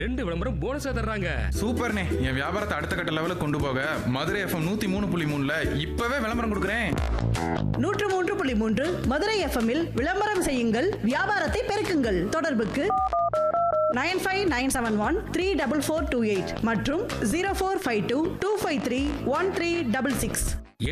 ரெண்டு விளம்பரம் போனஸா தர்றாங்க சூப்பர்ண்ணே என் வியாபாரத்தை அடுத்த கட்ட லெவலுக்கு கொண்டு போக மதுரை எஃப்எம் நூத்தி மூணு புள்ளி மூணுல இப்பவே விளம்பரம் கொடுக்குறேன் நூற்று மூன்று புள்ளி மூன்று மதுரை எஃப்எம்மில் விளம்பரம் செய்யுங்கள் வியாபாரத்தை பெருக்குங்கள் தொடர்புக்கு nine five nine seven one three double four two eight மற்றும் zero four five two two five three one three double six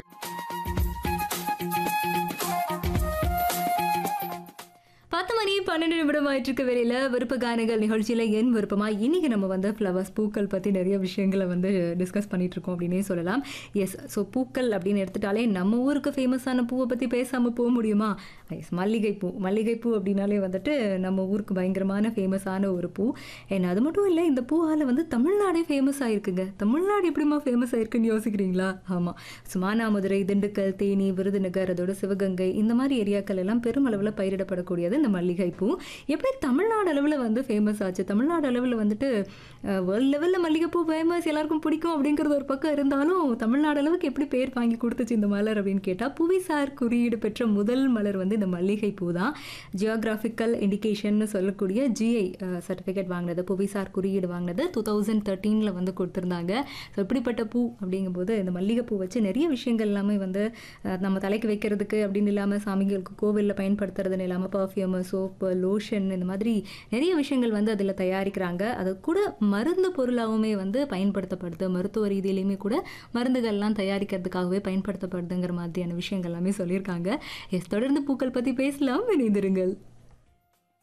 பத்து மணி பன்னெண்டு நிமிடம் ஆயிட்டு இருக்க வேலையில விருப்ப கானங்கள் நிகழ்ச்சியில என் விருப்பமா இன்னைக்கு நம்ம வந்து ஃப்ளவர்ஸ் பூக்கள் பத்தி நிறைய விஷயங்களை வந்து டிஸ்கஸ் பண்ணிட்டு இருக்கோம் அப்படின்னே சொல்லலாம் எஸ் ஸோ பூக்கள் அப்படின்னு எடுத்துட்டாலே நம்ம ஊருக்கு ஃபேமஸான பூவை பத்தி பேசாம போக முடியுமா எஸ் மல்லிகைப்பூ மல்லிகைப்பூ அப்படின்னாலே வந்துட்டு நம்ம ஊருக்கு பயங்கரமான ஃபேமஸான ஒரு பூ ஏன்னா அது மட்டும் இல்லை இந்த பூவால் வந்து தமிழ்நாடே ஃபேமஸ் ஆயிருக்குங்க தமிழ்நாடு எப்படிமா ஃபேமஸ் ஆயிருக்குன்னு யோசிக்கிறீங்களா ஆமாம் சுமானாமதுரை திண்டுக்கல் தேனி விருதுநகர் அதோட சிவகங்கை இந்த மாதிரி ஏரியாக்கள் எல்லாம் பெருமளவில் பயிரிடப்படக்கூடியது இந்த மல்லிகைப்பூ எப்படி தமிழ்நாடு அளவில் வந்து ஃபேமஸ் ஆச்சு தமிழ்நாடு அளவில் வந்துட்டு வேர்ல்டு லெவலில் மல்லிகைப்பூ ஃபேமஸ் எல்லாருக்கும் பிடிக்கும் அப்படிங்கிறது ஒரு பக்கம் இருந்தாலும் தமிழ்நாடு அளவுக்கு எப்படி பேர் வாங்கி கொடுத்துச்சு இந்த மலர் அப்படின்னு கேட்டால் புவிசார் குறியீடு பெற்ற முதல் மலர் வந்து இந்த மல்லிகைப்பூ தான் ஜியோகிராஃபிக்கல் இண்டிகேஷன் சொல்லக்கூடிய ஜிஐ சர்டிஃபிகேட் வாங்கினது புவிசார் குறியீடு வாங்கினது டூ தௌசண்ட் தேர்ட்டீனில் வந்து கொடுத்துருந்தாங்க ஸோ இப்படிப்பட்ட பூ அப்படிங்கும்போது இந்த மல்லிகைப்பூ வச்சு நிறைய விஷயங்கள் எல்லாமே வந்து அஹ், நம்ம தலைக்கு வைக்கிறதுக்கு அப்படின்னு இல்லாமல் சாமிகளுக்கு கோவிலில் பயன்படுத்துறதுன்னு இல்லாமல் பர்ஃப்யூம் சோப்பு லோஷன் இந்த மாதிரி நிறைய விஷயங்கள் வந்து அதில் தயாரிக்கிறாங்க அது கூட மருந்து பொருளாகவுமே வந்து பயன்படுத்தப்படுது மருத்துவ ரீதியிலையுமே கூட மருந்துகள்லாம் தயாரிக்கிறதுக்காகவே பயன்படுத்தப்படுதுங்கிற மாதிரியான விஷயங்கள் எல்லாமே சொல்லியிருக்காங்க எஸ் தொடர்ந்து பூக்கள் பற்றி பேசலாம் இணைந்திருங்கள்